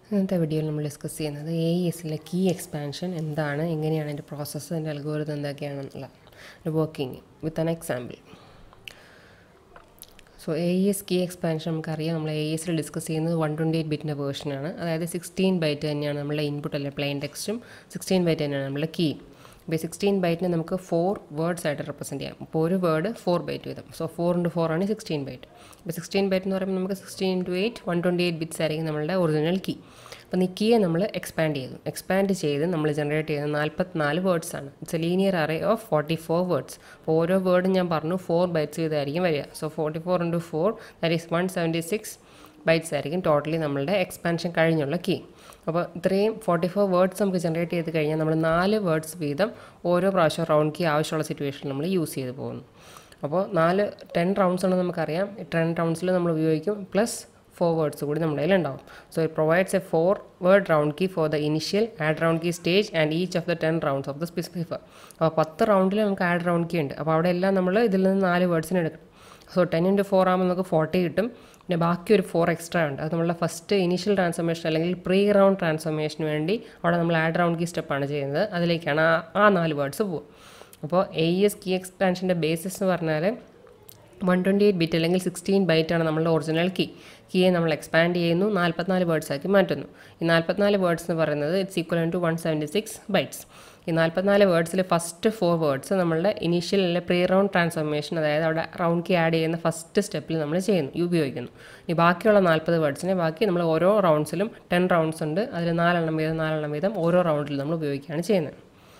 ഇന്നത്തെ വീഡിയോയിൽ നമ്മൾ ഡിസ്കസ് ചെയ്യുന്നത് എ ഇ എസിലെ കീ എക്സ്പാൻഷൻ എന്താണ് എങ്ങനെയാണ് അതിൻ്റെ പ്രോസസ്സ് അതിൻ്റെ അൽഗോരിതം എന്തൊക്കെയാണെന്നുള്ള working with an example so A E S key expansion നമുക്കറിയാം നമ്മൾ എ എസിൽ ഡിസ്കസ് ചെയ്യുന്നത് വൺ ട്വൻറ്റി എയ്റ്റ് ബിറ്റിൻ്റെ വേർഷനാണ് അതായത് സിക്സ്റ്റീൻ ബൈറ്റ് തന്നെയാണ് നമ്മുടെ ഇൻപുട്ട് അല്ലെ പ്ലെയിൻ ടെക്സ്റ്റും സിക്സ്റ്റീൻ ബൈറ്റ് തന്നെയാണ് നമ്മുടെ കീ ഇപ്പോൾ സിക്സ്റ്റീൻ ബൈറ്റിനെ നമുക്ക് ഫോർ വേർഡ്സ് ആയിട്ട് റെപ്രസെൻറ്റ് ചെയ്യാം ഇപ്പോൾ ഒരു വേർഡ് ഫോർ ബൈറ്റ് വീതം സോ ഫോർ ഇൻറ്റു ഫോർ ആണ് സിക്സ്റ്റീൻ ബൈറ്റ് ഇപ്പോൾ സിക്സ്റ്റീൻ ബൈറ്റ് എന്ന് പറയുമ്പോൾ നമുക്ക് sixteen into eight one twenty eight bits ആയിരിക്കും നമ്മളുടെ ഒറിജിനൽ കീ അപ്പോൾ ഈ കീയെ നമ്മൾ എക്സ്പാൻഡ് ചെയ്തു എക്സ്പാൻഡ് ചെയ്ത് നമ്മൾ ജനറേറ്റ് ചെയ്യുന്നത് നാൽപ്പത്തിനാല് വേർഡ്സ് ആണ് it's a linear array of forty four words അപ്പോൾ ഓരോ വേർഡും ഞാൻ പറഞ്ഞു ഫോർ ബൈറ്റ്സ് ചെയ്തായിരിക്കും വരിക so forty four into four that is one seventy six bytes ആയിരിക്കും ടോട്ടലി നമ്മളുടെ എക്സ്പാൻഷൻ കഴിഞ്ഞുള്ള കീ അപ്പോൾ ഇത്രയും ഫോർട്ടി ഫോർ വേർഡ്സ് നമുക്ക് ജനറേറ്റ് ചെയ്ത് കഴിഞ്ഞാൽ നമ്മൾ നാല് വേർഡ്സ് വീതം ഓരോ പ്രാവശ്യം റൗണ്ട് കീ ആവശ്യമുള്ള സിറ്റുവേഷനിൽ നമ്മൾ യൂസ് ചെയ്ത് പോകുന്നു അപ്പോൾ നാല് ടെൻ റൗണ്ട്സ് ആണ് നമുക്കറിയാം ഈ ടെൻ റൗണ്ട്സിൽ നമ്മൾ ഉപയോഗിക്കും പ്ലസ് ഫോർ വേർഡ്സ് കൂടി നമ്മുടെ കയ്യിലുണ്ടാവും so it provides a four word round key for the initial add round key stage and each of the ten rounds of the specific അപ്പോൾ പത്ത് റൗണ്ടിൽ നമുക്ക് ആഡ് റൗണ്ട് കീ ഉണ്ട് അപ്പോൾ അവിടെ എല്ലാം നമ്മൾ ഇതിൽ നിന്ന് നാല് വേർഡ്സിന് എടുക്കണം സോ ടെൻ ഇൻറ്റു ഫോർ ആകുമ്പോൾ നമുക്ക് ഫോർട്ടി കിട്ടും പിന്നെ ബാക്കി ഒരു ഫോർ എക്സ്ട്രാ ഉണ്ട് അത് നമ്മളുടെ ഫസ്റ്റ് ഇനീഷ്യൽ ട്രാൻസ്ഫോർമേഷൻ അല്ലെങ്കിൽ പ്രീ റൗണ്ട് ട്രാൻസ്ഫോർമേഷന് വേണ്ടി അവിടെ നമ്മൾ ആഡ് റൗണ്ട് കീ സ്റ്റെപ്പാണ് ചെയ്യുന്നത് അതിലേക്കാണ് ആ ആ നാല് വേർഡ്സ് പോകും അപ്പോൾ എ ഇ എസ് കീ എക്സ്പാൻഷൻ്റെ ബേസിസ് എന്ന് പറഞ്ഞാൽ വൺ ട്വൻറ്റി എയ്റ്റ് ബിറ്റ് അല്ലെങ്കിൽ സിക്സ്റ്റീൻ ബൈറ്റ് ആണ് നമ്മളുടെ ഒറിജിനൽ കീ കീയെ നമ്മൾ എക്സ്പാൻഡ് ചെയ്യുന്നു നാൽപ്പത്തിനാല് വേർഡ്സ് ആക്കി മാറ്റുന്നു ഈ നാൽപ്പത്തിനാല് വേർഡ്സ് എന്ന് പറയുന്നത് it's equal to one seventy six bytes ഈ നാൽപ്പത്തിനാല് വേർഡ്സിൽ ഫസ്റ്റ് ഫോർ വേർഡ്സ് നമ്മളുടെ ഇനീഷ്യൽ അല്ലെങ്കിൽ പ്രീ റൗണ്ട് ട്രാൻസ്ഫോർമേഷൻ അതായത് അവിടെ റൗണ്ട് കീ ആഡ് ചെയ്യുന്ന ഫസ്റ്റ് സ്റ്റെപ്പിൽ നമ്മൾ ചെയ്യുന്നു ഉപയോഗിക്കുന്നു ഈ ബാക്കിയുള്ള നാൽപ്പത് വേർഡ്സിനെ ബാക്കി നമ്മൾ ഓരോ റൗണ്ട്സിലും ടെൻ റൗണ്ട്സ് ഉണ്ട് അതിൽ നാലെണ്ണം വീതം നാലെണ്ണം വീതം ഓരോ റൗണ്ടിൽ നമ്മൾ ഉപയോഗിക്കുകയാണ് ചെയ്യുന്നത്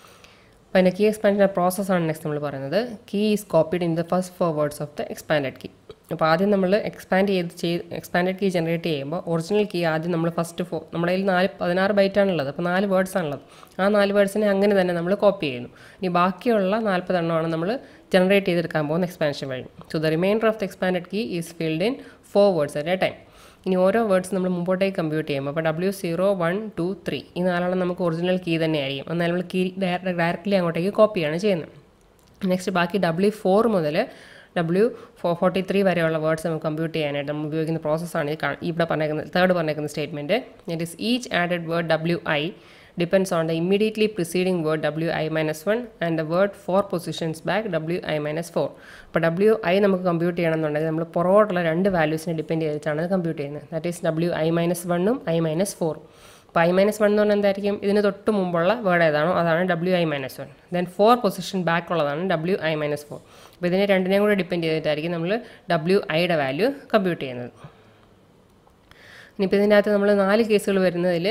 അപ്പോൾ അതിൻ്റെ കീ എക്സ്പാൻഷൻ്റെ പ്രോസസ്സാണ് നെക്സ്റ്റ് നമ്മൾ പറയുന്നത് key is copied in the first four words of the expanded key അപ്പോൾ ആദ്യം നമ്മൾ എക്സ്പാൻഡ് ചെയ്ത് ചെയ്ത് എക്സ്പാൻഡഡ് കീ ജനറേറ്റ് ചെയ്യുമ്പോൾ ഒറിജിനൽ കീ ആദ്യം നമ്മൾ ഫസ്റ്റ് ഫോ നമ്മുടെ കയ്യിൽ നാല് പതിനാറ് ബൈറ്റാണുള്ളത് അപ്പോൾ നാല് വേർഡ്സ് ആണുള്ളത് ആ നാല് വേർഡ്സിനെ അങ്ങനെ തന്നെ നമ്മൾ കോപ്പി ചെയ്യുന്നു ഇനി ബാക്കിയുള്ള നാൽപ്പതെണ്ണമാണ് നമ്മൾ ജനറേറ്റ് ചെയ്തെടുക്കാൻ പോകുന്ന എക്സ്പാൻഷൻ വഴി so the remainder of the expanded key is filled in four words at a time ഇനി ഓരോ വേർഡ്സ് നമ്മൾ മുമ്പോട്ടേക്ക് കമ്പ്യൂട്ട് ചെയ്യുമ്പോൾ അപ്പോൾ W zero one two three ഈ നാലെണ്ണം നമുക്ക് ഒറിജിനൽ കീ തന്നെയായിരിക്കും എന്നാൽ നമ്മൾ കീ ഡയറക്റ്റ്ലി അങ്ങോട്ടേക്ക് കോപ്പിയാണ് ചെയ്യുന്നത് നെക്സ്റ്റ് ബാക്കി ഡബ്ല്യൂ ഫോർ മുതൽ ഡബ്ല്യൂ ഫോർ ഫോർട്ടി ത്രീ വരെയുള്ള വേർഡ്സ് നമുക്ക് കമ്പ്യൂട്ട് ചെയ്യാനായിട്ട് നമ്മൾ ഉപയോഗിക്കുന്ന പ്രോസസ്സാണ് ഇവിടെ പറഞ്ഞേക്കുന്നത് തേർഡ് പറഞ്ഞേക്കുന്ന statement it is each added word W I depends on the immediately preceding word wi minus 1 and the word 4 positions back wi minus 4 അപ്പോൾ ഡബ്ല്യു ഐ നമുക്ക് കമ്പ്യൂട്ട് ചെയ്യണമെന്നുണ്ടെങ്കിൽ നമ്മൾ പുറകോട്ടുള്ള രണ്ട് വാല്യൂസിനെ ഡിപ്പെൻഡ് ചെയ്തിട്ടാണ് കമ്പ്യൂട്ട് ചെയ്യുന്നത് that is W I minus വണ്ണും ഐ മൈനസ് ഫോറും അപ്പോൾ ഐ മൈനസ് വൺ എന്ന് പറഞ്ഞാൽ എന്തായിരിക്കും ഇതിന് തൊട്ട് മുമ്പുള്ള വേർഡ് ഏതാണോ അതാണ് W I minus one then four position back ഉള്ളതാണ് ഡബ്ല്യു ഐ മൈനസ് ഫോർ അപ്പോൾ ഇതിനെ രണ്ടിനെയും കൂടെ ഡിപ്പെൻഡ് ചെയ്തിട്ടായിരിക്കും നമ്മൾ ഡബ്ല്യു ഐയുടെ വാല്യൂ കമ്പ്യൂട്ട് ചെയ്യുന്നത് ഇനിയിപ്പോൾ ഇതിൻ്റെ അകത്ത് നമ്മൾ നാല് കേസുകൾ വരുന്നതിൽ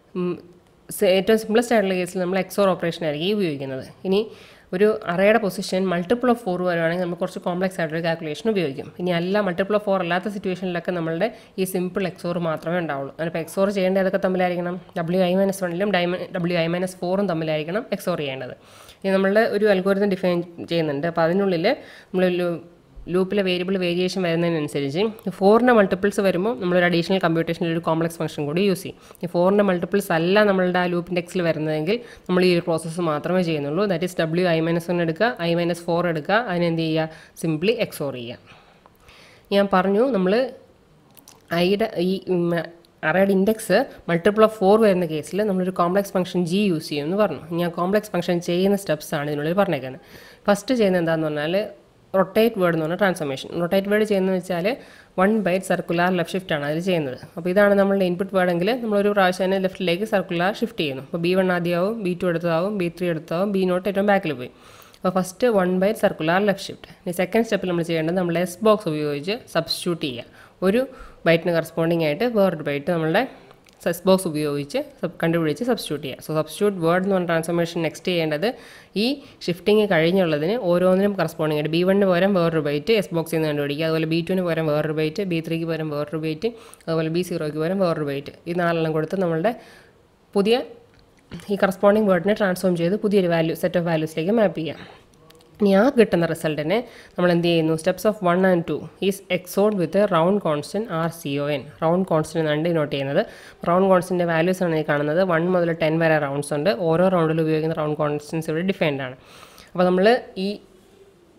ഏറ്റവും സിംപ്ലസ്റ്റ് ആയിട്ടുള്ള കേസിൽ നമ്മൾ എക്സോർ ഓപ്പറേഷൻ ആയിരിക്കും ഉപയോഗിക്കുന്നത് ഇനി ഒരു അറയുടെ പൊസിഷൻ മൾട്ടിപ്പിൾ ഓഫ് ഫോർ വരുവാണെങ്കിൽ നമ്മൾ കുറച്ച് കോംപ്ലക്സ് ആയിട്ടൊരു കാൽക്കുലേഷൻ ഉപയോഗിക്കും ഇനി അല്ല മൾട്ടിപ്പിൾ ഓഫ് ഫോർ അല്ലാത്ത സിറ്റുവേഷനിലൊക്കെ നമ്മളുടെ ഈ സിമ്പിൾ എക്സോർ മാത്രമേ ഉണ്ടാവുള്ളൂ അതിപ്പോൾ എക്സോർ ചെയ്യേണ്ടത് ഏതൊക്കെ തമ്മിലായിരിക്കണം ഡബ്ല്യു ഐ മൈനസ് വണ്ണിലും ഡൈമ ഡബ്ല്യു ഐ മൈനസ് ഫോറും തമ്മിലായിരിക്കണം എക്സോർ ചെയ്യേണ്ടത് ഇനി നമ്മളുടെ ഒരു അൽഗോരിതം ഡിഫൈൻ ചെയ്യുന്നുണ്ട് അപ്പോൾ അതിനുള്ളിൽ നമ്മൾ ലൂപ്പിലെ വേരിയബിൾ വേരിയേഷൻ വരുന്നതിനനുസരിച്ച് ഫോറിൻ്റെ മൾട്ടിപ്പിൾസ് വരുമ്പോൾ നമ്മളൊരു അഡീഷണൽ കമ്പ്യൂട്ടേഷനിൽ ഒരു കോംപ്ലക്സ് ഫംഗ്ഷൻ കൂടി യൂസ് ചെയ്യും ഈ ഫോറിൻ്റെ മൾട്ടിപ്പിൾസ് അല്ല നമ്മളുടെ ആ ലൂപ്പിൻ്റെ എക്സിൽ വരുന്നതെങ്കിൽ നമ്മൾ ഈ ഒരു പ്രോസസ്സ് മാത്രമേ ചെയ്യുന്നുള്ളൂ that is W I minus one എടുക്കുക ഐ മൈനസ് ഫോർ എടുക്കുക അതിനെന്ത് ചെയ്യുക സിംപ്ലി എക്സോർ ചെയ്യുക ഞാൻ പറഞ്ഞു നമ്മൾ ഐയുടെ ഈ അറയുടെ ഇൻഡെക്സ് മൾട്ടിപ്പിൾ ഓഫ് ഫോർ വരുന്ന കേസിൽ നമ്മളൊരു കോംപ്ലക്സ് ഫംഗ്ഷൻ ജി യൂസ് ചെയ്യുമെന്ന് പറഞ്ഞു ഞാൻ കോംപ്ലക്സ് ഫംഗ്ഷൻ ചെയ്യുന്ന സ്റ്റെപ്സ് ആണ് ഇതിനുള്ളിൽ പറഞ്ഞേക്കുന്നത് ഫസ്റ്റ് ചെയ്യുന്നത് എന്താണെന്ന് പറഞ്ഞാൽ റൊട്ടേറ്റ് വേർഡ് എന്ന് പറഞ്ഞ ട്രാൻസ്ഫോർമേഷൻ റൊട്ടേറ്റ് വേർഡ് ചെയ്യുന്നത് വെച്ചാൽ one byte circular left shift ആണ് അതിൽ ചെയ്യുന്നത് അപ്പോൾ ഇതാണ് നമ്മളുടെ ഇൻപുട്ട് വേർഡെങ്കിൽ നമ്മളൊരു പ്രാവശ്യം തന്നെ ലെഫ്റ്റിലേക്ക് സർക്കുലാർ ഷിഫ്റ്റ് ചെയ്യുന്നു അപ്പോൾ ബി വൺ ആദ്യമാവും ബി ടു എടുത്തതാവും ബി ത്രീ എടുത്തതാവും ബി നോട്ട് ഏറ്റവും ബാക്കിൽ പോയി അപ്പോൾ first one byte circular left shift ഇനി സെക്കൻഡ് സ്റ്റെപ്പിൽ നമ്മൾ ചെയ്യേണ്ടത് നമ്മൾ എസ് ബോക്സ് ഉപയോഗിച്ച് സബ്സ്റ്റിറ്റ്യൂട്ട് ചെയ്യുക ഒരു ബൈറ്റിന് കറസ്പോണ്ടിങ് ആയിട്ട് വേറൊരു ബൈറ്റ് നമ്മളുടെ സെസ് ബോക്സ് ഉപയോഗിച്ച് കണ്ടുപിടിച്ച് സബ്സ്റ്റിറ്റ്യൂട്ട് ചെയ്യുക സോ സബ്സ്റ്റിറ്റ്യൂട്ട് വേർഡ് എന്ന് പറഞ്ഞ ട്രാൻസ്ഫോർമേഷൻ നെക്സ്റ്റ് ചെയ്യേണ്ടത് ഈ ഷിഫ്റ്റിംഗ് കഴിഞ്ഞുള്ളതിന് ഓരോന്നിനും കറസ്പോണ്ടിങ് ആയിട്ട് ബി വണ്ണിന് പകരം വേറൊരു ബൈറ്റ് എസ് ബോക്സിൽ നിന്ന് കണ്ടുപിടിക്കുക അതുപോലെ ബി ടുവിന് പകരം വേറൊരു ബൈറ്റ് ബി ത്രീക്ക് പകരം വേറൊരു ബൈറ്റ് അതുപോലെ ബി സീറോയ്ക്ക് പകരം വേറൊരു ബൈറ്റ് ഈ നാലെണ്ണം കൊടുത്ത് നമ്മളുടെ പുതിയ ഈ കറസ്പോണ്ടിങ് വേർഡിനെ ട്രാൻസ്ഫോം ചെയ്ത് പുതിയൊരു വാല്യൂ സെറ്റ് ഓഫ് വാല്യൂസിലേക്ക് മാപ്പ് ചെയ്യാം ഇനി ആ കിട്ടുന്ന റിസൾട്ടിനെ നമ്മൾ എന്ത് ചെയ്യുന്നു steps of one and two is XORed with round constant R C O N round constant എന്നാണ് ഡിനോട്ട് ചെയ്യുന്നത് റൗണ്ട് കോൺസ്റ്റൻ്റെ വാല്യൂസ് ആണ് ഈ കാണുന്നത് വൺ മുതൽ ടെൻ വരെ റൗണ്ട്സ് ഉണ്ട് ഓരോ റൗണ്ടിൽ ഉപയോഗിക്കുന്ന റൗണ്ട് കോൺസ്റ്റൻസ് ഇവിടെ ഡിഫൈൻഡ് ആണ് അപ്പോൾ നമ്മൾ ഈ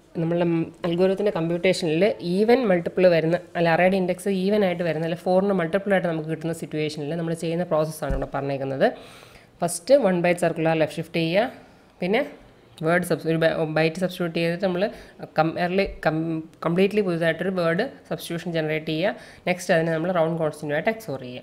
നമ്മളുടെ അൽഗോരത്തിൻ്റെ കമ്പ്യൂട്ടേഷനിൽ ഈവൻ മൾട്ടിപ്പിൾ വരുന്ന അല്ല അറേഡ് ഇൻഡെക്സ് ഈവൻ ആയിട്ട് വരുന്ന അല്ല ഫോറിന് മൾട്ടിപ്പിൾ ആയിട്ട് നമുക്ക് കിട്ടുന്ന സിറ്റുവേഷനിൽ നമ്മൾ ചെയ്യുന്ന പ്രോസസ്സാണ് ഇവിടെ പറഞ്ഞേക്കുന്നത് first one byte circular left shift ചെയ്യുക പിന്നെ വേർഡ് സബ്സ് ഒരു ബൈറ്റ് സബ്സ്റ്റിറ്റ്യൂട്ട് ചെയ്തിട്ട് നമ്മൾ കമ്പയർലി കംപ്ലീറ്റ്ലി പുതുതായിട്ടൊരു വേർഡ് സബ്സ്റ്റിറ്റ്യൂഷൻ ജനറേറ്റ് ചെയ്യുക നെക്സ്റ്റ് അതിനെ നമ്മൾ റൗണ്ട് കോൺസ്റ്റൻ്റായിട്ട് എക്സോർ ചെയ്യുക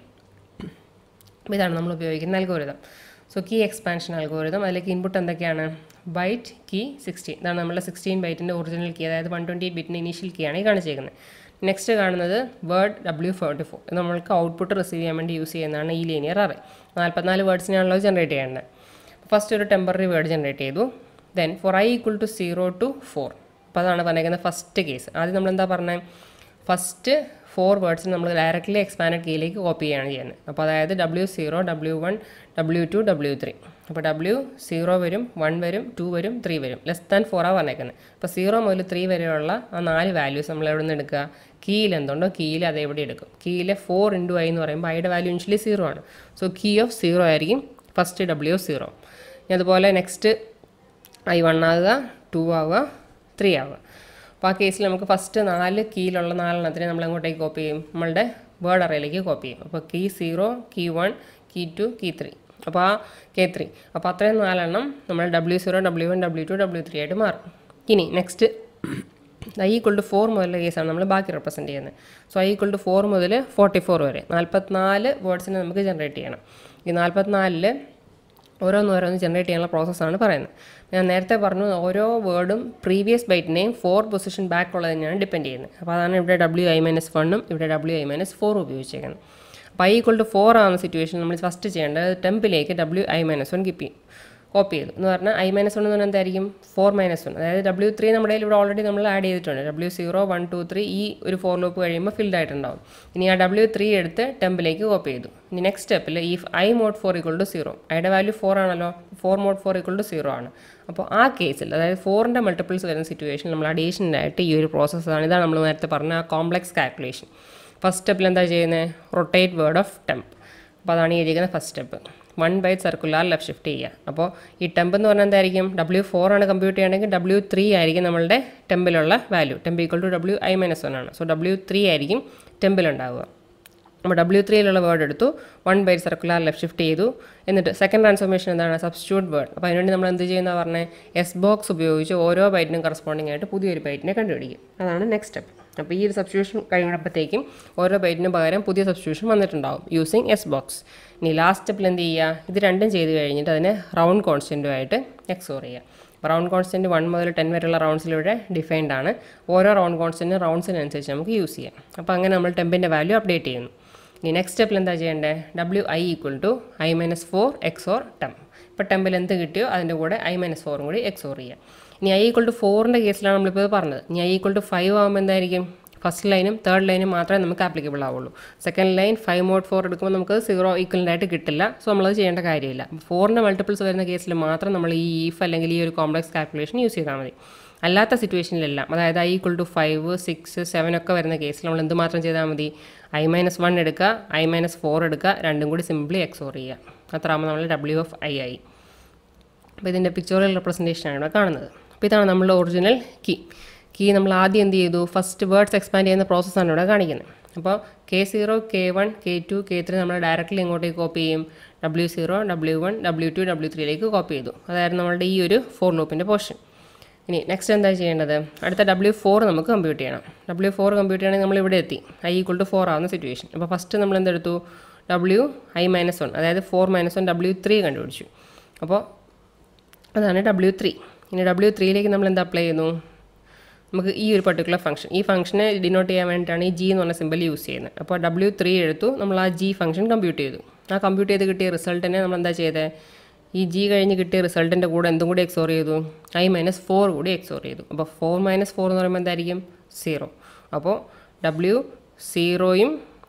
അപ്പോൾ ഇതാണ് നമ്മൾ ഉപയോഗിക്കുന്ന algorithm so key expansion algorithm അതിലേക്ക് ഇൻപുട്ട് എന്തൊക്കെയാണ് ബൈറ്റ് കീ സിക്സ്റ്റീൻ ഇതാണ് നമ്മുടെ സിക്സ്റ്റീൻ ബൈറ്റിൻ്റെ ഒറിജിനൽ കീ അതായത് വൺ ട്വൻറ്റി എയ്റ്റ് ബിറ്റിൻ്റെ ഇനീഷ്യൽ കീ ആണ് ഈ കാണിച്ചേക്കുന്നത് നെക്സ്റ്റ് കാണുന്നത് വേർഡ് ഡബ്ല്യു ഫോർട്ടി ഫോർ ഇത് നമ്മൾക്ക് ഔട്ട്പുട്ട് റിസീവ് ചെയ്യാൻ വേണ്ടി യൂസ് ചെയ്യുന്നതാണ് ഈ ലീനിയർ അറേ നാൽപ്പത്തിനാല് വേർഡ്സിനാണല്ലോ ജനറേറ്റ് ചെയ്യേണ്ടത് ഫസ്റ്റ് ഒരു ടെമ്പററി വേർഡ് ജനറേറ്റ് ചെയ്തു then for I equal to zero to four അപ്പോൾ അതാണ് പറഞ്ഞേക്കുന്നത് ഫസ്റ്റ് കേസ് ആദ്യം നമ്മൾ എന്താ പറഞ്ഞത് ഫസ്റ്റ് ഫോർ വേർഡ്സിന് നമ്മൾ ഡയറക്റ്റ്ലി എക്സ്പാൻഡ് കീയിലേക്ക് കോപ്പി ചെയ്യുകയാണ് ചെയ്യുന്നത് അപ്പോൾ അതായത് W zero W one W two W three അപ്പോൾ ഡബ്ല്യു സീറോ വരും വൺ വരും ടു വരും ത്രീ വരും ലെസ് ദാൻ ഫോറാണ് പറഞ്ഞേക്കുന്നത് അപ്പോൾ സീറോ മുതൽ ത്രീ വരെയുള്ള ആ നാല് വാല്യൂസ് നമ്മൾ എവിടെ നിന്ന് എടുക്കുക കീയിൽ എന്തുണ്ടോ കീയിൽ അത് എവിടെ എടുക്കും കീയിലെ ഫോർ ഇൻറ്റു ഐ എന്ന് പറയുമ്പോൾ ഐയുടെ വാല്യൂ ഇനിഷ്യലി സീറോ ആണ് സോ കീ ഓഫ് സീറോ ആയിരിക്കും ഫസ്റ്റ് ഡബ്ല്യു സീറോ ഇനി അതുപോലെ നെക്സ്റ്റ് ഐ വൺ ആവുക ടു ആവുക ത്രീ ആവുക അപ്പോൾ ആ കേസിൽ നമുക്ക് ഫസ്റ്റ് നാല് കീയിലുള്ള നാലെണ്ണത്തിനെ നമ്മൾ അങ്ങോട്ടേക്ക് കോപ്പി ചെയ്യും നമ്മളുടെ വേർഡ് അറയിലേക്ക് കോപ്പി ചെയ്യും അപ്പോൾ key zero key one key two key three അപ്പോൾ ആ കെ ത്രീ അപ്പോൾ അത്രയും നാലെണ്ണം നമ്മൾ W zero W one W two W three ആയിട്ട് മാറും ഇനി next I equal to four മുതലുള്ള കേസാണ് നമ്മൾ ബാക്കി റെപ്രസെൻറ്റ് ചെയ്യുന്നത് so I equal to four മുതൽ ഫോർട്ടി ഫോർ വരെ നാൽപ്പത്തിനാല് വേർഡ്സിനെ നമുക്ക് ജനറേറ്റ് ചെയ്യണം ഈ നാൽപ്പത്തിനാലിൽ ഓരോന്നോരോന്ന് ജനറേറ്റ് ചെയ്യാനുള്ള പ്രോസസ്സാണ് പറയുന്നത് ഞാൻ നേരത്തെ പറഞ്ഞു ഓരോ വേർഡും പ്രീവിയസ് ബൈറ്റിനെയും ഫോർ പൊസിഷൻ ബാക്ക് ഉള്ളത് തന്നെയാണ് ഡിപ്പെൻഡ് ചെയ്യുന്നത് അപ്പോൾ അതാണ് ഇവിടെ ഡബ്ല്യു ഐ മൈനസ് വണ്ണും ഇവിടെ ഡബ്ല്യു ഐ മൈനസ് ഫോറും ഉപയോഗിച്ചേക്കുന്നത് അപ്പോൾ ഐ ഈക്വൾ ടു ഫോർ ആവുന്ന സിറ്റുവേഷൻ നമ്മൾ ഫസ്റ്റ് ചെയ്യേണ്ടത് ടെമ്പിലേക്ക് ഡബ്ല്യു ഐ മൈനസ് വൺ കിപ്പി കോപ്പി ചെയ്തു എന്ന് പറഞ്ഞാൽ ഐ മൈനസ് വൺ എന്ന് പറഞ്ഞാൽ എന്തായിരിക്കും ഫോർ മൈനസ് വൺ അതായത് ഡബ്ല്യു ത്രീ നമ്മുടെ കയ്യിൽ ഇവിടെ ഓൾറെഡി നമ്മൾ ആഡ് ചെയ്തിട്ടുണ്ട് W zero one two three ഈ ഒരു ഫോർ ലൂപ്പ് കഴിയുമ്പോൾ ഫിൽഡ് ആയിട്ടുണ്ടാവും ഇനി ആ ഡബ്ല്യു ത്രീ എടുത്ത് ടെമ്പിലേക്ക് കോപ്പി ചെയ്തു ഇനി നെക്സ്റ്റ് സ്റ്റെപ്പിൽ ഈ I mod four equal to zero ഐയുടെ വാല്യൂ ഫോർ ആണല്ലോ four mod four equal to zero ആണ് അപ്പോൾ ആ കേസിൽ അതായത് ഫോറിൻ്റെ മൾട്ടിപ്പിൾസ് വരുന്ന സിറ്റുവേഷൻ നമ്മൾ അഡീഷനായിട്ട് ഈ ഒരു പ്രോസസ്സാണ് ഇതാണ് നമ്മൾ നേരത്തെ പറഞ്ഞ ആ കോംപ്ലക്സ് കാൽക്കുലേഷൻ ഫസ്റ്റ് സ്റ്റെപ്പിൽ എന്താ ചെയ്യുന്നത് റൊട്ടേറ്റ് വേർഡ് ഓഫ് ടെമ്പ് അപ്പോൾ അതാണ് ഈ ഇരിക്കുന്ന first step one by circular left shift ചെയ്യുക അപ്പോൾ ഈ ടെമ്പ് എന്ന് പറഞ്ഞാൽ എന്തായിരിക്കും ഡബ്ല്യു ഫോർ ആണ് കമ്പ്യൂട്ട് ചെയ്യണമെങ്കിൽ ഡബ്ല്യു ത്രീ ആയിരിക്കും നമ്മളുടെ ടെമ്പിലുള്ള value temp equal to W I minus one ആണ് സോ ഡബ്ല്യു ത്രീ ആയിരിക്കും ടെമ്പിലുണ്ടാവുക അപ്പോൾ ഡബ്ല്യു ത്രീയിലുള്ള വേർഡ് എടുത്തു one by circular left shift ചെയ്തു എന്നിട്ട് സെക്കൻഡ് ട്രാൻസ്ഫോർമേഷൻ എന്താണ് സബ്സ്റ്റിറ്റ്യൂട്ട് വേർഡ് അപ്പോൾ അതിനുവേണ്ടി നമ്മൾ എന്ത് ചെയ്യുന്ന പറഞ്ഞത് എസ് ബോക്സ് ഉപയോഗിച്ച് ഓരോ ബൈറ്റിനും കറസ്പോണ്ടിങ് ആയിട്ട് പുതിയൊരു ബൈറ്റിനെ കണ്ടുപിടിക്കും അതാണ് നെക്സ്റ്റ് സ്റ്റെപ്പ് അപ്പോൾ ഈ ഒരു സബ്സ്റ്റിറ്റ്യൂഷൻ കഴിയുമ്പോഴത്തേക്കും ഓരോ ബൈറ്റിനും പകരം പുതിയ സബ്സ്റ്റിറ്റ്യൂഷൻ വന്നിട്ടുണ്ടാവും യൂസിങ് എസ് ബോക്സ് ഇനി ലാസ്റ്റ് സ്റ്റെപ്പിൽ എന്ത് ചെയ്യുക ഇത് രണ്ടും ചെയ്ത് കഴിഞ്ഞിട്ട് അതിനെ റൗണ്ട് കോൺസ്റ്റൻറ്റുമായിട്ട് എക്സോർ ചെയ്യുക റൗണ്ട് കോൺസ്റ്റൻറ്റ് വൺ മുതൽ ടെൻ വരെയുള്ള റൗണ്ട്സിലൂടെ ഡിഫൈൻഡ് ആണ് ഓരോ റൗണ്ട് കോൺസ്റ്റൻറ്റ് റൗണ്ട്സിനനുസരിച്ച് നമുക്ക് യൂസ് ചെയ്യാം അപ്പോൾ അങ്ങനെ നമ്മൾ ടെമ്പിൻ്റെ വാല്യൂ അപ്ഡേറ്റ് ചെയ്യുന്നു ഇനി നെക്സ്റ്റ് സ്റ്റെപ്പിൽ എന്താ ചെയ്യേണ്ടത് W I equal to I minus four XOR temp ഇപ്പോൾ ടെമ്പിൽ എന്ത് കിട്ടിയോ അതിൻ്റെ കൂടെ ഐ മൈനസ് ഫോറും കൂടി എക്സോർ ചെയ്യുക ഇനി ഐ ഈക്വൽ ടു ഫോറിൻ്റെ കേസിലാണ് നമ്മളിപ്പോൾ പറഞ്ഞത് ഇനി ഐ ഈക്വൽ ടു ഫൈവ് ആകുമ്പോൾ എന്തായിരിക്കും ഫസ്റ്റ് ലൈനും തേർഡ് ലൈനും മാത്രമേ നമുക്ക് ആപ്ലിക്കബിൾ ആവുള്ളൂ second line five mod four എടുക്കുമ്പോൾ നമുക്ക് സീറോ ഈക്വലൻ്റ് ആയിട്ട് കിട്ടില്ല സോ നമ്മളത് ചെയ്യേണ്ട കാര്യമില്ല ഫോറിൻ്റെ മൾട്ടിപ്പിൾസ് വരുന്ന കേസിൽ മാത്രം നമ്മൾ ഈ ഈഫ് അല്ലെങ്കിൽ ഈ ഒരു കോംപ്ലക്സ് കാൽക്കുലേഷൻ യൂസ് ചെയ്താൽ മതി അല്ലാത്ത സിറ്റുവേഷനിലെല്ലാം അതായത് I equal to five six seven ഒക്കെ വരുന്ന കേസിൽ നമ്മൾ എന്ത് മാത്രം ചെയ്താൽ മതി ഐ മൈനസ് വൺ എടുക്കുക ഐ മൈനസ് ഫോർ എടുക്കുക രണ്ടും കൂടി സിംപ്ലി എക്സോർ ചെയ്യുക അത്രയാകുമ്പോൾ നമ്മൾ ഡബ്ല്യു ഓഫ് ഐ ആയി അപ്പോൾ ഇതിൻ്റെ പിക്ചോറിയൽ റെപ്രസെൻറ്റേഷനാണ് ഇവിടെ കാണുന്നത് അപ്പോൾ ഇതാണ് നമ്മളുടെ ഒറിജിനൽ കീ കീ നമ്മൾ ആദ്യം എന്ത് ചെയ്തു ഫസ്റ്റ് വേർഡ്സ് എക്സ്പാൻഡ് ചെയ്യുന്ന പ്രോസസ്സാണ് ഇവിടെ കാണിക്കുന്നത് അപ്പോൾ K zero K one K two K three നമ്മൾ ഡയറക്റ്റ്ലി ഇങ്ങോട്ടേക്ക് കോപ്പി ചെയ്യും W zero W one W two W ത്രീയിലേക്ക് കോപ്പി ചെയ്തു അതായിരുന്നു നമ്മളുടെ ഈ ഒരു ഫോർ ലൂപ്പിൻ്റെ പോർഷൻ ഇനി നെക്സ്റ്റ് എന്താ ചെയ്യേണ്ടത് അടുത്ത ഡബ്ല്യു ഫോർ നമുക്ക് കമ്പ്യൂട്ട് ചെയ്യണം ഡബ്ല്യു ഫോർ കമ്പ്യൂട്ട് ചെയ്യണമെങ്കിൽ നമ്മൾ ഇവിടെ എത്തി ഐ ഈക്വൾ ടു ഫോർ ആവുന്ന സിറ്റുവേഷൻ അപ്പോൾ ഫസ്റ്റ് നമ്മൾ എന്തെടുത്തു ഡബ്ല്യു ഐ മൈനസ് വൺ അതായത് four minus one W three കണ്ടുപിടിച്ചു അപ്പോൾ അതാണ് ഡബ്ല്യു ത്രീ ഇനി ഡബ്ല്യു ത്രീയിലേക്ക് നമ്മൾ എന്താ അപ്ലൈ ചെയ്യുന്നു നമുക്ക് ഈ ഒരു പർട്ടിക്കുലർ ഫംഗ്ഷൻ ഈ ഫംഗ്ഷനെ ഡിനോട്ട് ചെയ്യാൻ വേണ്ടിയിട്ടാണ് ഈ ജി എന്ന് പറഞ്ഞ സിമ്പിൾ യൂസ് ചെയ്യുന്നത് അപ്പോൾ ഡബ്ല്യു ത്രീ എടുത്തു നമ്മൾ ആ ജി ഫംഗ്ഷൻ കമ്പ്യൂട്ട് ചെയ്തു ആ കമ്പ്യൂട്ട് ചെയ്ത് കിട്ടിയ റിസൾട്ടിനെ നമ്മൾ എന്താ ചെയ്തത് ഈ ജി കഴിഞ്ഞ് കിട്ടിയ റിസൾട്ടിൻ്റെ കൂടെ എന്തും കൂടി എക്സോർ ചെയ്തു ഐ മൈനസ് ഫോർ കൂടി എക്സോർ ചെയ്തു അപ്പോൾ ഫോർ മൈനസ് ഫോർ എന്ന് പറയുമ്പോൾ എന്തായിരിക്കും സീറോ അപ്പോൾ ഡബ്ല്യു സീറോയും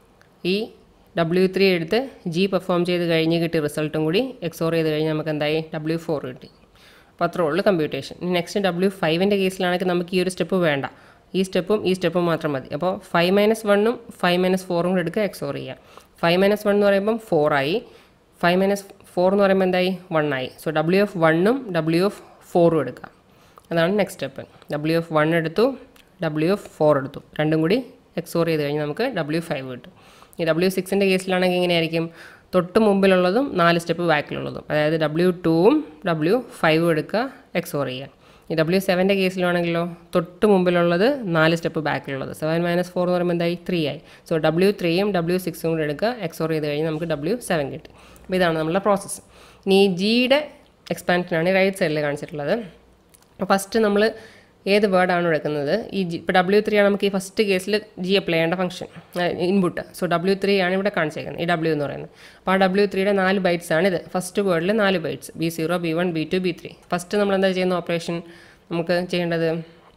ഈ ഡബ്ല്യു ത്രീ എടുത്ത് ജി പെർഫോം ചെയ്ത് കഴിഞ്ഞ് കിട്ടിയ റിസൾട്ടും കൂടി എക്സോർ ചെയ്ത് കഴിഞ്ഞ് നമുക്ക് എന്തായി ഡബ്ല്യു ഫോർ കിട്ടി അപ്പോൾ അത്രേ ഉള്ളൂ കമ്പ്യൂട്ടേഷൻ നെക്സ്റ്റ് ഡബ്ല്യു ഫൈവിൻ്റെ കേസിലാണെങ്കിൽ നമുക്ക് ഈ ഒരു സ്റ്റെപ്പ് വേണ്ട ഈ സ്റ്റെപ്പും ഈ സ്റ്റെപ്പും മാത്രം മതി അപ്പോൾ ഫൈവ് മൈനസ് വണ്ണും ഫൈവ് മൈനസ് ഫോറും കൂടെ എടുക്കുക എക്സോർ ചെയ്യുക ഫൈവ് മൈനസ് വൺ എന്ന് പറയുമ്പം ഫോറായി ഫൈവ് മൈനസ് ഫോർ എന്ന് പറയുമ്പോൾ എന്തായി വൺ ആയി സോ ഡബ്ല്യു എഫ് വണ്ണും ഡബ്ല്യു എഫ് ഫോറും എടുക്കുക അതാണ് next step W F one എടുത്തു ഡബ്ല്യു എഫ് ഫോർ എടുത്തു രണ്ടും കൂടി എക്സോർ ചെയ്ത് കഴിഞ്ഞാൽ നമുക്ക് ഡബ്ല്യു ഫൈവ് കിട്ടും ഈ ഡബ്ല്യു സിക്സിൻ്റെ കേസിലാണെങ്കിൽ എങ്ങനെയായിരിക്കും തൊട്ട് മുമ്പിലുള്ളതും നാല് സ്റ്റെപ്പ് ബാക്കിലുള്ളതും അതായത് ഡബ്ല്യു ടൂവും ഡബ്ല്യു ഫൈവും എടുക്കുക എക്സോർ ചെയ്യുക ഈ ഡബ്ല്യു സെവൻ്റെ കേസിലാണെങ്കിലോ തൊട്ട് മുമ്പിലുള്ളത് നാല് സ്റ്റെപ്പ് ബാക്കിലുള്ളത് സെവൻ മൈനസ് ഫോർ എന്ന് പറയുമ്പോൾ എന്തായി ത്രീ ആയി സോ ഡബ്ല്യു ത്രീയും ഡബ്ല്യു സിക്സും കൂടെ എടുക്കുക എക്സോർ ചെയ്ത് കഴിഞ്ഞാൽ നമുക്ക് ഡബ്ല്യു സെവൻ കിട്ടി അപ്പോൾ ഇതാണ് നമ്മളുടെ പ്രോസസ്സ് ഇനി ഈ ജിയുടെ എക്സ്പാൻഷനാണ് റൈറ്റ് സൈഡിൽ കാണിച്ചിട്ടുള്ളത് അപ്പോൾ ഫസ്റ്റ് നമ്മൾ ഏത് വേർഡാണ് എടുക്കുന്നത് ഈ ജി ഇപ്പോൾ ഡബ്ല്യു ത്രീ ആണ് നമുക്ക് ഈ ഫസ്റ്റ് കേസിൽ ജി അപ്ലൈ ചെയ്യേണ്ട function input so W three ആണ് ഇവിടെ കാണിച്ചേക്കുന്നത് ഈ ഡബ്ല്യു എന്ന് പറയുന്നത് അപ്പോൾ ആ ഡബ്ല്യു ത്രീയുടെ നാല് ബൈറ്റ്സ് ആണ് ഇത് ഫസ്റ്റ് വേർഡിൽ നാല് bytes B zero B one B two B three first നമ്മൾ എന്താ ചെയ്യുന്ന ഓപ്പറേഷൻ നമുക്ക് ചെയ്യേണ്ടത്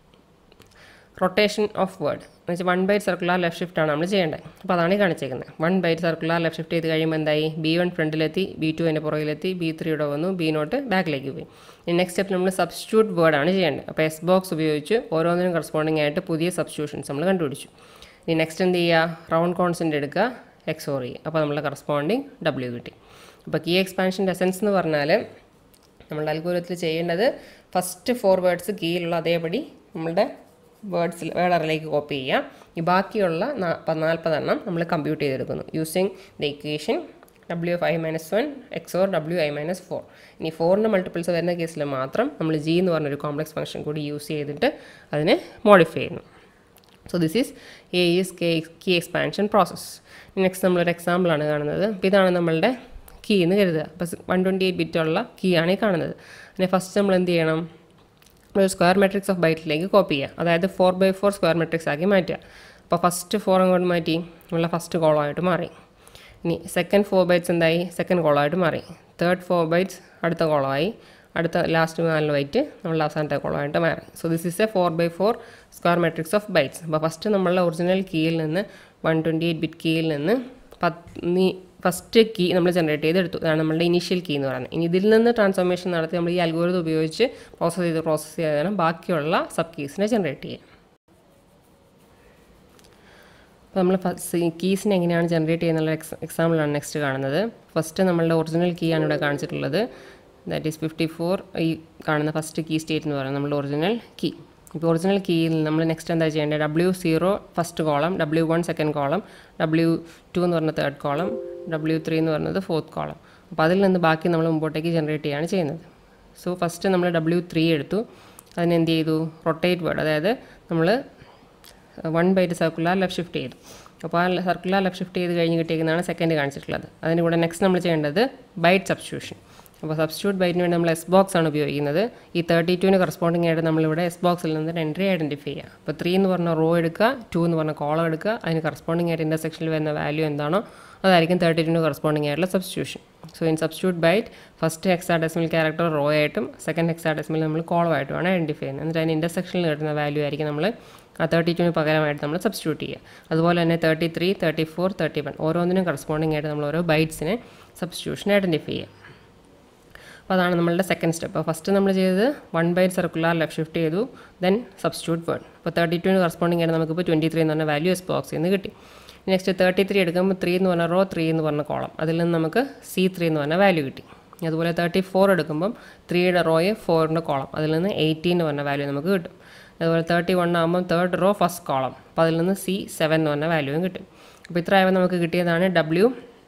റൊട്ടേഷൻ ഓഫ് വേർഡ് എന്ന് വെച്ചാൽ one byte circular left shift ആണ് നമ്മൾ ചെയ്യേണ്ടത് അപ്പോൾ അതാണ് ഈ കാണിച്ചേക്കുന്നത് one byte circular left shift ചെയ്ത് കഴിയുമ്പോൾ എന്തായി ബി വൺ ഫ്രണ്ടിലെത്തി ബി ടു അതിൻ്റെ പുറകിലെത്തി ബി ത്രീ ഇവിടെ വന്നു ബി നോട്ട് ബാക്കിലേക്ക് പോയി ഇനി നെക്സ്റ്റ് സ്റ്റെപ്പ് നമ്മൾ സബ്സ്റ്റിറ്റ്യൂട്ട് വേർഡാണ് ചെയ്യേണ്ടത് അപ്പോൾ എസ് ബോക്സ് ഉപയോഗിച്ച് ഓരോന്നിനും കറസ്പോണ്ടിങ് ആയിട്ട് പുതിയ സബ്സ്റ്റിറ്റ്യൂഷൻസ് നമ്മൾ കണ്ടുപിടിച്ചു ഇനി നെക്സ്റ്റ് എന്ത് ചെയ്യുക റൗണ്ട് കോൺസ്റ്റൻ്റ് എടുക്കുക എക്സോർ ചെയ്യുക അപ്പോൾ നമ്മൾ കറസ്പോണ്ടിങ് ഡബ്ല്യു കിട്ടി അപ്പോൾ കീ എക്സ്പാൻഷൻ്റെ എസൻസ് എന്ന് പറഞ്ഞാൽ നമ്മളുടെ അൽഗോരത്തിൽ ചെയ്യേണ്ടത് ഫസ്റ്റ് ഫോർ വേർഡ്സ് കീയിലുള്ള അതേപടി നമ്മളുടെ വേർഡ്സിൽ വേർഡറിലേക്ക് കോപ്പി ചെയ്യാം ഈ ബാക്കിയുള്ള നാൽപ്പതെണ്ണം നമ്മൾ കമ്പ്യൂട്ട് ചെയ്തെടുക്കുന്നു using the equation W F I minus one XOR W I minus four ഇനി ഫോറിൻ്റെ മൾട്ടിപ്പിൾസ് വരുന്ന കേസിൽ മാത്രം നമ്മൾ ജി എന്ന് പറഞ്ഞൊരു കോംപ്ലക്സ് ഫംഗ്ഷൻ കൂടി യൂസ് ചെയ്തിട്ട് അതിനെ മോഡിഫൈ ചെയ്യുന്നു so this is a is K key expansion process next നമ്മളൊരു എക്സാമ്പിളാണ് കാണുന്നത് അപ്പോൾ ഇതാണ് നമ്മളുടെ കീ എന്ന് കരുതുക അപ്പോൾ വൺ ട്വൻറ്റി എയ്റ്റ് ബിറ്റുള്ള കീ ആണ് ഈ കാണുന്നത് പിന്നെ ഫസ്റ്റ് നമ്മൾ എന്ത് ചെയ്യണം ഒരു സ്ക്വയർ മെട്രിക്സ് ഓഫ് ബൈറ്റിലേക്ക് കോപ്പി ചെയ്യുക അതായത് four by four square matrix ആക്കി മാറ്റുക അപ്പോൾ ഫസ്റ്റ് ഫോർ അങ്ങോട്ട് മാറ്റി നമ്മളെ ഫസ്റ്റ് കോളമായിട്ട് മാറി ഇനി സെക്കൻഡ് ഫോർ ബൈറ്റ്സ് എന്തായി സെക്കൻഡ് കോളമായിട്ട് മാറി തേർഡ് ഫോർ ബൈറ്റ്സ് അടുത്ത കോളമായി അടുത്ത ലാസ്റ്റ് നാല് ബൈറ്റ് നമ്മൾ അവസാനത്തെ കോളമായിട്ട് മാറി so this is a four by four square matrix of bytes അപ്പോൾ ഫസ്റ്റ് നമ്മളുടെ ഒറിജിനൽ കീയിൽ നിന്ന് വൺ ട്വൻറ്റി എയ്റ്റ് ബിറ്റ് കീയിൽ നിന്ന് പത്ത് ഫസ്റ്റ് കീ നമ്മൾ ജനറേറ്റ് ചെയ്തെടുത്തു അതാണ് നമ്മളുടെ ഇനീഷ്യൽ കീ എന്ന് പറയുന്നത് ഇനി ഇതിൽ നിന്ന് ട്രാൻസ്ഫോർമേഷൻ നടത്തി നമ്മൾ ഈ അൽഗോരിതം ഉപയോഗിച്ച് പ്രോസസ്സ് ചെയ്ത് പ്രോസസ്സ് ചെയ്താണ് ബാക്കിയുള്ള സബ് കീസിനെ ജനറേറ്റ് ചെയ്യുക അപ്പോൾ നമ്മൾ കീസിനെ എങ്ങനെയാണ് ജനറേറ്റ് ചെയ്യുന്നുള്ള എക്സ് എക്സാമ്പിളാണ് നെക്സ്റ്റ് കാണുന്നത് ഫസ്റ്റ് നമ്മളുടെ ഒറിജിനൽ കീ ആണ് ഇവിടെ കാണിച്ചിട്ടുള്ളത് ദാറ്റ് ഈസ് ഫിഫ്റ്റി ഫോർ ഈ കാണുന്ന ഫസ്റ്റ് കീ സ്റ്റേറ്റ് എന്ന് പറയുന്നത് നമ്മളുടെ ഒറിജിനൽ കീ ഇപ്പോൾ ഒറിജിനൽ കീയിൽ നമ്മൾ നെക്സ്റ്റ് എന്താ ചെയ്യേണ്ടത് W zero first column W one second column W two എന്ന് പറഞ്ഞ തേർഡ് കോളം ഡബ്ല്യു ത്രീ എന്ന് പറയുന്നത് ഫോർത്ത് കോളം അപ്പോൾ അതിൽ നിന്ന് ബാക്കി നമ്മൾ മുമ്പോട്ടേക്ക് ജനറേറ്റ് ചെയ്യുകയാണ് ചെയ്യുന്നത് സോ ഫസ്റ്റ് നമ്മൾ ഡബ്ല്യു ത്രീ എടുത്തു അതിനെന്ത് ചെയ്തു റൊട്ടേറ്റ് വേർഡ് അതായത് നമ്മൾ one byte circular left shift ചെയ്തു അപ്പോൾ ആ സർക്കുലർ ലെഫ്റ്റ് ഷിഫ്റ്റ് ചെയ്ത് കഴിഞ്ഞ് കിട്ടിയിരിക്കുന്നതാണ് സെക്കൻഡ് കാണിച്ചിട്ടുള്ളത് അതിന് കൂടെ നെക്സ്റ്റ് നമ്മൾ ചെയ്യേണ്ടത് ബൈറ്റ് സബ്സ്റ്റിറ്റ്യൂഷൻ അപ്പോൾ സബ്സ്റ്റിറ്റ്യൂട്ട് ബൈറ്റിന് വേണ്ടി നമ്മൾ എസ് ബോക്സ് ആണ് ഉപയോഗിക്കുന്നത് ഈ തേർട്ടി ടുവിന് കറസ്പോണ്ടിങ് ആയിട്ട് നമ്മളിവിടെ എസ് ബോക്സിൽ നിന്ന് എൻട്രി ഐഡൻറ്റിഫൈ ചെയ്യുക അപ്പോൾ ത്രീ എന്ന് പറഞ്ഞ റോ എടുക്കുക ടു എന്ന് പറഞ്ഞ കോളം എടുക്കുക അതിന് കറസ്പോണ്ടിങ് ആയിട്ട് ഇൻ്റർസെക്ഷനിൽ വരുന്ന വാല്യൂ എന്താണോ അതായിരിക്കും തേർട്ടി ടുവിന് കറസ്പോണ്ടിങ് ആയിട്ടുള്ള substitution so in substitute byte first hexadecimal character row ആയിട്ടും സെക്കൻഡ് ഹെക്സാഡെസിമൽ നമ്മൾ കോളമായിട്ടുമാണ് ഐഡൻറ്റിഫൈ ചെയ്യുന്നത് എന്നിട്ട് അതിന് ഇൻ്റർസെക്ഷനിൽ കിട്ടുന്ന വാല്യൂ ആയിരിക്കും നമ്മൾ ആ തേർട്ടി ടുവിന് പകരമായിട്ട് നമ്മൾ സബ്സ്റ്റിറ്റ്യൂട്ട് ചെയ്യുക അതുപോലെ തന്നെ thirty three thirty four thirty one ഓരോന്നിനും കറസ്പോണ്ടിങ് ആയിട്ട് നമ്മൾ ഓരോ ബൈറ്റ്സിനെ സബ്സ്റ്റിറ്റ്യൂഷൻ ഐഡൻറ്റിഫൈ ചെയ്യുക അപ്പോൾ അതാണ് നമ്മളുടെ സെക്കൻഡ് സ്റ്റെപ്പ് ഫസ്റ്റ് നമ്മൾ ചെയ്തത് one byte circular left shift ചെയ്തു ദെൻ സബ്സ്റ്റിറ്റ്യൂട്ട് വേർഡ് അപ്പോൾ തേർട്ടി ടുവിന് കറസ്പോണ്ടിങ് ആയിട്ട് നമുക്കിപ്പോൾ ട്വൻറ്റി ത്രീ എന്ന് പറഞ്ഞ വാല്യൂ എസ് ബോക്സിൽ നിന്ന് കിട്ടി നെക്സ്റ്റ് തേർട്ടി ത്രീ എടുക്കുമ്പോൾ ത്രീ എന്ന് പറഞ്ഞ റോ ത്രീ എന്ന് പറഞ്ഞ കോളം അതിൽ നിന്ന് നമുക്ക് സി ത്രീ എന്ന് പറഞ്ഞ വാല്യൂ കിട്ടി അതുപോലെ തേർട്ടി ഫോർ എടുക്കുമ്പം ത്രീയുടെ റോയെ ഫോറിൻ്റെ കോളം അതിൽ നിന്ന് എയ്റ്റീൻ എന്ന് പറഞ്ഞ വാല്യൂ നമുക്ക് കിട്ടും അതുപോലെ തേർട്ടി വൺ ആകുമ്പം തേർഡ് റോ ഫസ്റ്റ് കോളം അപ്പോൾ അതിൽ നിന്ന് സി സെവൻ എന്ന് പറഞ്ഞ വാല്യൂവും കിട്ടും അപ്പോൾ ഇത്ര ആയപ്പോൾ നമുക്ക് കിട്ടിയതാണ് ഡബ്ല്യു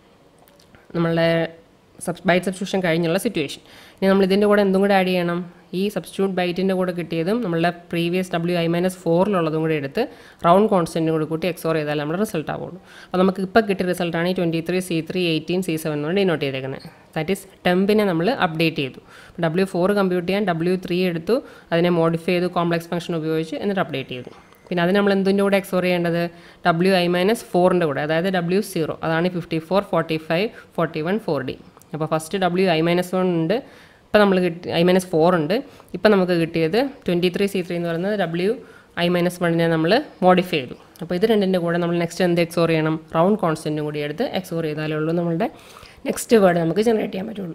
നമ്മളുടെ സബ് ബൈറ്റ് സബ്സ്റ്റിറ്റ്യൂഷൻ കഴിഞ്ഞുള്ള സിറ്റുവേഷൻ ഇനി നമ്മൾ ഇതിൻ്റെ കൂടെ എന്തും കൂടെ ആഡ് ചെയ്യണം ഈ സബ്സ്റ്റിറ്റ്യൂട്ട് ബൈറ്റിൻ്റെ കൂടെ കിട്ടിയതും നമ്മളുടെ പ്രീവിയസ് ഡബ്ല്യു ഐ മൈനസ് ഫോറിലുള്ളതും കൂടെ എടുത്ത് റൗണ്ട് കോൺസ്റ്റൻറ്റും കൂടി കൂട്ടി എക്സോർ ചെയ്താൽ നമ്മുടെ റിസൾട്ട് ആവുള്ളൂ അപ്പോൾ നമുക്ക് ഇപ്പോൾ കിട്ടിയ റിസൾട്ടാണ് ഈ twenty three C three eighteen C seven കൊണ്ട് ഡിനോട്ട് ചെയ്തേക്കുന്നത് ദാറ്റ് ഈസ് ടെമ്പിനെ നമ്മൾ അപ്ഡേറ്റ് ചെയ്തു ഡബ്ല്യു ഫോർ കമ്പ്യൂട്ട് ചെയ്യാൻ ഡബ്ല്യു ത്രീ എടുത്തു അതിനെ മോഡിഫൈ ചെയ്തു കോംപ്ലക്സ് ഫംഗ്ഷൻ ഉപയോഗിച്ച് എന്നിട്ട് അപ്ഡേറ്റ് ചെയ്തു പിന്നെ അത് നമ്മൾ എന്തിൻ്റെ കൂടെ എക്സോർ ചെയ്യേണ്ടത് ഡബ്ല്യു ഐ മൈനസ് ഫോറിൻ്റെ കൂടെ അതായത് ഡബ്ല്യു സീറോ അതാണ് fifty four forty five forty one four D അപ്പോൾ first W I minus one ഉണ്ട് ഇപ്പോൾ നമ്മൾ കിട്ടി ഐ മൈനസ് ഫോർ ഉണ്ട് ഇപ്പോൾ നമുക്ക് കിട്ടിയത് ട്വൻറ്റി ത്രീ സി ത്രീ എന്ന് പറയുന്നത് ഡബ്ല്യു ഐ മൈനസ് വണ്ണിനെ നമ്മൾ മോഡിഫൈ ചെയ്തു അപ്പോൾ ഇത് രണ്ടിൻ്റെ കൂടെ നമ്മൾ നെക്സ്റ്റ് എന്ത് എക്സോർ ചെയ്യണം റൗണ്ട് കോൺസ്റ്റൻറ്റും കൂടി എടുത്ത് എക്സോർ ചെയ്താലേ ഉള്ളൂ നമ്മളുടെ നെക്സ്റ്റ് വേർഡ് നമുക്ക് ജനറേറ്റ് ചെയ്യാൻ പറ്റുള്ളൂ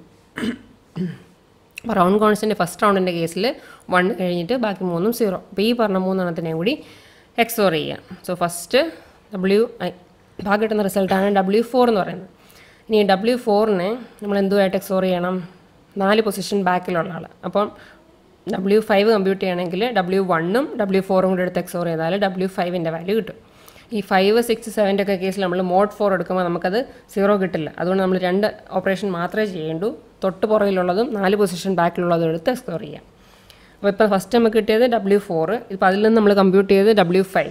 അപ്പോൾ റൗണ്ട് കോൺസ്റ്റൻറ്റ് ഫസ്റ്റ് റൗണ്ടിൻ്റെ കേസിൽ വൺ കഴിഞ്ഞിട്ട് ബാക്കി മൂന്നും സീറോ അപ്പോൾ ഈ പറഞ്ഞ മൂന്നെണ്ണത്തിനെയും കൂടി എക്സോർ ചെയ്യാം സോ ഫസ്റ്റ് ഡബ്ല്യു ഐ ബാക്കി കിട്ടുന്ന റിസൾട്ടാണ് ഡബ്ല്യു ഫോർ എന്ന് പറയുന്നത് ഇനി ഡബ്ല്യു ഫോറിനെ നമ്മൾ എന്തുമായിട്ട് എക്സോർ ചെയ്യണം നാല് പൊസിഷൻ ബാക്കിലുള്ള ആൾ അപ്പം ഡബ്ല്യു ഫൈവ് കമ്പ്യൂട്ട് ചെയ്യണമെങ്കിൽ ഡബ്ല്യു വണ്ണും ഡബ്ല്യു ഫോറും കൂടെ എടുത്ത് എക്സോർ ചെയ്താൽ ഡബ്ല്യു ഫൈവിൻ്റെ വാല്യൂ കിട്ടും ഈ ഫൈവ് സിക്സ് സെവൻ്റെ ഒക്കെ കേസിൽ നമ്മൾ മോഡ് ഫോർ എടുക്കുമ്പോൾ നമുക്കത് സീറോ കിട്ടില്ല അതുകൊണ്ട് നമ്മൾ രണ്ട് ഓപ്പറേഷൻ മാത്രമേ ചെയ്യേണ്ടൂ തൊട്ട് പുറകിലുള്ളതും നാല് പൊസിഷൻ ബാക്കിലുള്ളതും എടുത്ത് എക്സ്പ്ലോർ ചെയ്യാം അപ്പോൾ ഇപ്പോൾ ഫസ്റ്റ് നമുക്ക് കിട്ടിയത് ഡബ്ല്യു ഫോർ ഇപ്പോൾ അതിൽ നിന്ന് നമ്മൾ കമ്പ്യൂട്ട് ചെയ്ത് ഡബ്ല്യു ഫൈവ്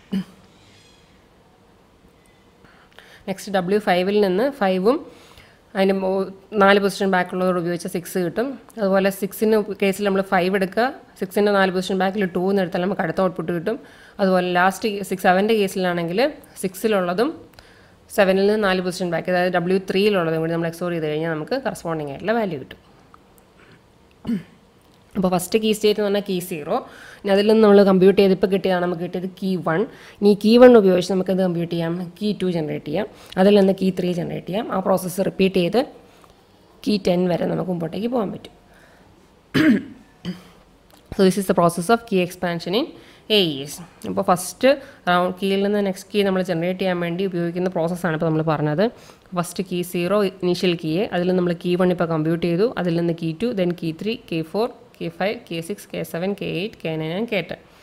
നെക്സ്റ്റ് ഡബ്ല്യു ഫൈവിൽ നിന്ന് ഫൈവും അതിന് മോ- നാല് പൊസിഷൻ ബാക്കുള്ളതോട് ഉപയോഗിച്ച സിക്സ് കിട്ടും അതുപോലെ സിക്സിന് കേസിൽ നമ്മൾ ഫൈവ് എടുക്കുക സിക്സിൻ്റെ നാല് പൊസിഷൻ ബാക്കിൽ ടൂ എന്ന് എടുത്താൽ നമുക്ക് അടുത്ത ഔട്ട്പുട്ട് കിട്ടും അതുപോലെ ലാസ്റ്റ് സിക്സ് സെവൻ്റെ കേസിലാണെങ്കിൽ സിക്സിലുള്ളതും സെവനിൽ നിന്ന് നാല് പൊസിഷൻ ബാക്ക് അതായത് ഡബ്ല്യു ത്രീയിലുള്ളതും കൂടി നമ്മൾ എക്സോർ ചെയ്ത് കഴിഞ്ഞാൽ നമുക്ക് കറസ്പോണ്ടിങ് ആയിട്ടുള്ള വാല്യൂ കിട്ടും അപ്പോൾ ഫസ്റ്റ് കീ സ്റ്റേറ്റ് എന്ന് പറഞ്ഞാൽ കീ സീറോ ഇനി അതിൽ നിന്ന് നമ്മൾ കമ്പ്യൂട്ട് ചെയ്ത് ഇപ്പോൾ കിട്ടിയതാണ് നമുക്ക് കിട്ടിയത് കീ വൺ ഇനി കീ വൺ ഉപയോഗിച്ച് നമുക്കത് കമ്പ്യൂട്ട് ചെയ്യാം കീ ടു ജനറേറ്റ് ചെയ്യാം അതിൽ നിന്ന് കീ ത്രീ ജനറേറ്റ് ചെയ്യാം ആ പ്രോസസ്സ് റിപ്പീറ്റ് ചെയ്ത് കീ ടെൻ വരെ നമുക്ക് മുമ്പോട്ടേക്ക് പോകാൻ പറ്റും so this is the process of key expansion in a is അപ്പോൾ ഫസ്റ്റ് റൗണ്ട് കീയിൽ നിന്ന് നെക്സ്റ്റ് കീ നമ്മൾ ജനറേറ്റ് ചെയ്യാൻ വേണ്ടി ഉപയോഗിക്കുന്ന പ്രോസസ്സാണ് ഇപ്പോൾ നമ്മൾ പറഞ്ഞത് ഫസ്റ്റ് കീ സീറോ ഇനീഷ്യൽ കീയെ അതിൽ നമ്മൾ കീ വൺ ഇപ്പോൾ കമ്പ്യൂട്ട് ചെയ്തു അതിൽ നിന്ന് key two then key three K four K five K six K seven K eight K nine and K ten